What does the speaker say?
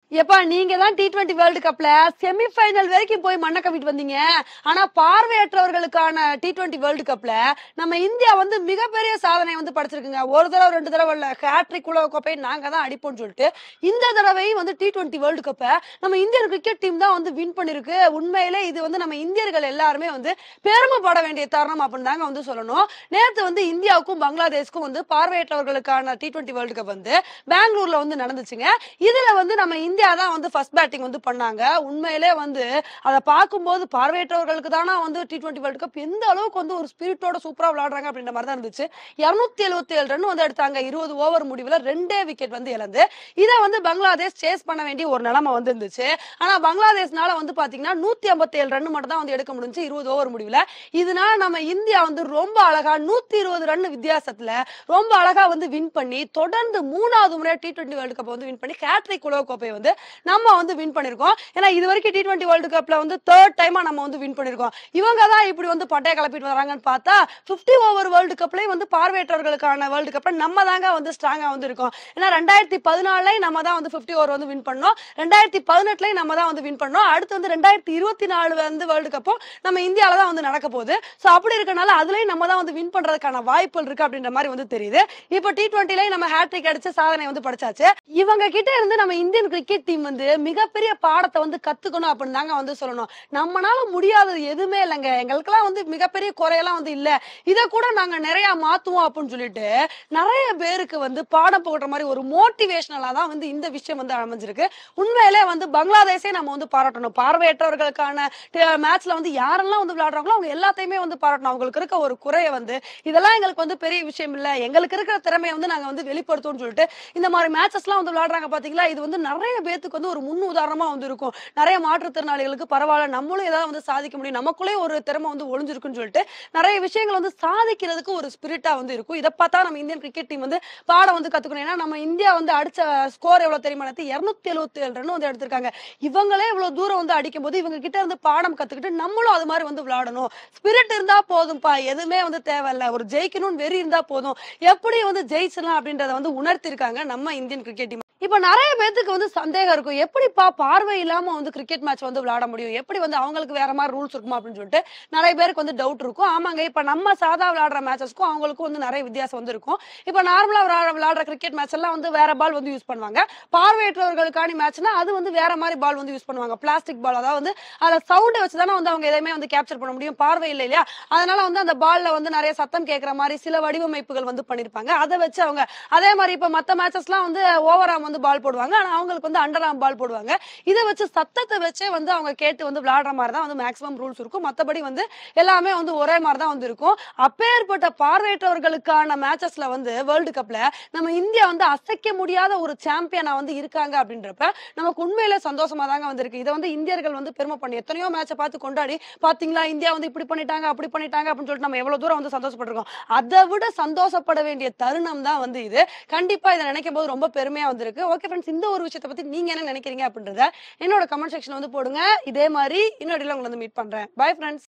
எப்பா நீங்க தான் டி டுவெண்டி வேர்ல்டு கப்ல செமிஃபைனல் வரைக்கும் போய் மண்ணை கவிட்டு வந்தீங்க ஆனா பார்வையற்றவர்களுக்கான டி டுவெண்டி வேர்ல்டு கப்ல நம்ம இந்தியா வந்து மிகப்பெரிய சாதனை வந்து படைச்சிருக்குங்க ஒரு தடவை ரெண்டு தடவை இல்ல ஹேட்ரிக் உலக கோப்பை நாங்க தான் அடிப்போம்னு சொல்லிட்டு இந்த தடவையும் வந்து டி டுவெண்டி வேர்ல்டு கப்பை நம்ம இந்தியன் கிரிக்கெட் டீம் தான் வந்து வின் பண்ணிருக்கு உண்மையிலே இது வந்து நம்ம இந்தியர்கள் எல்லாருமே வந்து பெருமைப்பட வேண்டிய தருணம் அப்படின்னு தாங்க வந்து சொல்லணும் நேத்து வந்து இந்தியாவுக்கும் பங்களாதேஷ்க்கும் வந்து பார்வையற்றவர்களுக்கான டி டுவெண்டி வேர்ல்டு கப் வந்து பெங்களூர்ல வந்து நடந்துச்சுங்க இதுல வந்து நம்ம இந்தியா தான் வந்து ஃபர்ஸ்ட் பேட்டிங் வந்து பண்ணாங்க உண்மையிலே வந்து அதை பார்க்கும்போது பார்வையற்றவர்களுக்கு தானா வந்து டி டுவெண்டி வேர்ல்டு கப் எந்த அளவுக்கு வந்து ஒரு ஸ்பிரிட்டோட சூப்பரா விளையாடுறாங்க அப்படின்ற மாதிரி தான் இருந்துச்சு இருநூத்தி எழுபத்தி ஏழு ரன் வந்து எடுத்தாங்க இருபது ஓவர் முடிவுல ரெண்டே விக்கெட் வந்து இழந்து இதை வந்து பங்களாதேஷ் சேஸ் பண்ண வேண்டிய ஒரு நிலைமை வந்து இருந்துச்சு ஆனா பங்களாதேஷ்னால வந்து பாத்தீங்கன்னா நூத்தி ஐம்பத்தி ஏழு ரன் மட்டும் தான் வந்து எடுக்க முடிஞ்சு இருபது ஓவர் முடிவுல இதனால நம்ம இந்தியா வந்து ரொம்ப அழகா நூத்தி இருபது ரன் வித்தியாசத்துல ரொம்ப அழகா வந்து வின் பண்ணி தொடர்ந்து மூணாவது முறையா டி டுவெண்டி வேர்ல்டு கப் வந்து வின் பண்ணி ஹேட்ரிக் உலக கோப்பையை வந்து நம்ம வந்து வின் பண்ணிருக்கோம் ஏன்னா இது வரைக்கும் டி டுவெண்டி வேர்ல்டு கப்ல வந்து தேர்ட் டைமா நம்ம வந்து வின் பண்ணிருக்கோம் இவங்க தான் இப்படி வந்து பட்டைய கிளப்பிட்டு வராங்கன்னு பார்த்தா 50 ஓவர் வேர்ல்டு கப்லயும் வந்து பார்வையற்றவர்களுக்கான வேர்ல்டு கப்ல நம்ம தாங்க வந்து ஸ்ட்ராங்கா வந்து இருக்கோம் ஏன்னா ரெண்டாயிரத்தி பதினாலுலயும் நம்ம தான் வந்து 50 ஓவர் வந்து வின் பண்ணோம் ரெண்டாயிரத்தி பதினெட்டுலயும் நம்ம தான் வந்து வின் பண்ணோம் அடுத்து வந்து ரெண்டாயிரத்தி இருபத்தி நாலு வந்து வேர்ல்டு கப்பும் நம்ம இந்தியால தான் வந்து நடக்க போகுது சோ அப்படி இருக்கனால அதுலயும் நம்ம தான் வந்து வின் பண்றதுக்கான வாய்ப்புகள் இருக்கு அப்படின்ற மாதிரி வந்து தெரியுது இப்போ டி டுவெண்ட்டிலயும் நம்ம ஹேட்ரிக் அடிச்ச சாதனை வந்து படிச்சாச்சு இவங்க கிட்ட இருந்து நம்ம இந்தியன் கிரிக்கெட் டீம் வந்து மிகப்பெரிய பாடத்தை வந்து கத்துக்கணும் அப்படின்னு தாங்க வந்து சொல்லணும் நம்மனால முடியாதது எதுவுமே இல்லைங்க எங்களுக்கெல்லாம் வந்து மிகப்பெரிய குறையெல்லாம் வந்து இல்ல இத கூட நாங்க நிறைய மாத்துவோம் அப்படின்னு சொல்லிட்டு நிறைய பேருக்கு வந்து பாடம் போடுற மாதிரி ஒரு மோட்டிவேஷனலா தான் வந்து இந்த விஷயம் வந்து அமைஞ்சிருக்கு உண்மையிலே வந்து பங்களாதேஷே நம்ம வந்து பாராட்டணும் பார்வையற்றவர்களுக்கான மேட்ச்ல வந்து யாரெல்லாம் வந்து விளையாடுறாங்களோ அவங்க எல்லாத்தையுமே வந்து பாராட்டணும் அவங்களுக்கு இருக்க ஒரு குறைய வந்து இதெல்லாம் எங்களுக்கு வந்து பெரிய விஷயம் இல்ல எங்களுக்கு இருக்கிற திறமையை வந்து நாங்க வந்து வெளிப்படுத்துவோம்னு சொல்லிட்டு இந்த மாதிரி மேட்சஸ்லாம் வந்து விளையாடுறாங்க பாத்தீங்களா இது வந்து நிறைய பேத்துக்கு வந்து ஒரு முன் உதாரணமா வந்து இருக்கும் நிறைய மாற்றுத்திறனாளிகளுக்கு பரவாயில்ல நம்மளும் ஏதாவது வந்து சாதிக்க முடியும் நமக்குள்ளே ஒரு திறமை வந்து ஒளிஞ்சிருக்குன்னு சொல்லிட்டு நிறைய விஷயங்கள் வந்து சாதிக்கிறதுக்கு ஒரு ஸ்பிரிட்டா வந்து இருக்கும் இதை பார்த்தா நம்ம இந்தியன் கிரிக்கெட் டீம் வந்து பாடம் வந்து கத்துக்கணும் ஏன்னா நம்ம இந்தியா வந்து அடிச்ச ஸ்கோர் எவ்வளவு தெரியுமா இருநூத்தி எழுபத்தி ஏழு ரன் வந்து எடுத்திருக்காங்க இவங்களே இவ்வளவு தூரம் வந்து அடிக்கும் போது இவங்க கிட்ட இருந்து பாடம் கத்துக்கிட்டு நம்மளும் அது மாதிரி வந்து விளையாடணும் ஸ்பிரிட் இருந்தா போதும்பா எதுவுமே வந்து தேவையில்ல ஒரு ஜெயிக்கணும்னு வெறி இருந்தா போதும் எப்படி வந்து ஜெயிச்சலாம் அப்படின்றத வந்து உணர்த்திருக்காங்க நம்ம இந்தியன் கிரிக்கெட் டீம் இப்ப நிறைய பேத்துக்கு வந்து சந்தேகம் இருக்கும் எப்படிப்பா பார்வை இல்லாம வந்து கிரிக்கெட் மேட்ச் வந்து விளையாட முடியும் எப்படி வந்து அவங்களுக்கு வேற மாதிரி ரூல்ஸ் இருக்குமா அப்படின்னு சொல்லிட்டு நிறைய பேருக்கு வந்து டவுட் இருக்கும் ஆமாங்க இப்ப நம்ம சாதா விளையாடுற மேட்சஸ்க்கும் அவங்களுக்கும் வந்து நிறைய வித்தியாசம் வந்து இருக்கும் இப்ப நார்மலா விளையாடுற விளையாடுற கிரிக்கெட் மேட்ச் எல்லாம் வந்து வேற பால் வந்து யூஸ் பண்ணுவாங்க பார்வையற்றவர்களுக்கான மேட்ச்னா அது வந்து வேற மாதிரி பால் வந்து யூஸ் பண்ணுவாங்க பிளாஸ்டிக் பால் அதாவது வந்து அதுல சவுண்டை வச்சு தானே வந்து அவங்க எதையுமே வந்து கேப்சர் பண்ண முடியும் பார்வை இல்லை இல்லையா அதனால வந்து அந்த பால்ல வந்து நிறைய சத்தம் கேட்கற மாதிரி சில வடிவமைப்புகள் வந்து பண்ணிருப்பாங்க அதை வச்சு அவங்க அதே மாதிரி இப்ப மத்த மேட்சஸ்லாம் வந்து ஓவர் ஆம் வந்து பால் போடுவாங்க ஆனா அவங்களுக்கு வந்து அண்டர் ஆம் பால் போடுவாங்க இதை வச்சு சத்தத்தை வச்சே வந்து அவங்க கேட்டு வந்து விளையாடுற மாதிரி தான் வந்து மேக்ஸிமம் ரூல்ஸ் இருக்கும் மத்தபடி வந்து எல்லாமே வந்து ஒரே மாதிரி தான் வந்து இருக்கும் அப்பேற்பட்ட பார்வையற்றவர்களுக்கான மேட்சஸ்ல வந்து வேர்ல்டு கப்ல நம்ம இந்தியா வந்து அசைக்க முடியாத ஒரு சாம்பியனா வந்து இருக்காங்க அப்படின்றப்ப நமக்கு உண்மையிலே சந்தோஷமா தாங்க வந்திருக்கு இதை வந்து இந்தியர்கள் வந்து பெருமை பண்ணி எத்தனையோ மேட்சை பார்த்து கொண்டாடி பாத்தீங்களா இந்தியா வந்து இப்படி பண்ணிட்டாங்க அப்படி பண்ணிட்டாங்க அப்படின்னு சொல்லிட்டு நம்ம எவ்வளவு தூரம் வந்து சந்தோஷப்பட்டிருக்கோம் அதை விட சந்தோஷப்பட வேண்டிய தருணம் தான் வந்து இது கண்டிப்பா இதை நினைக்கும் போது ரொம்ப பெருமையா வந்திருக்கு ஓகே ஃப்ரெண்ட்ஸ் இந்த ஒரு விஷயத்தை பத்தி நீங்க என்ன நினைக்கிறீங்க அப்படின்றத என்னோட கமெண்ட் செக்ஷன் வந்து போடுங்க இதே மாதிரி இன்னொரு உங்களை வந்து மீட் பண்றேன் பை ஃப்ரெண்ட்ஸ்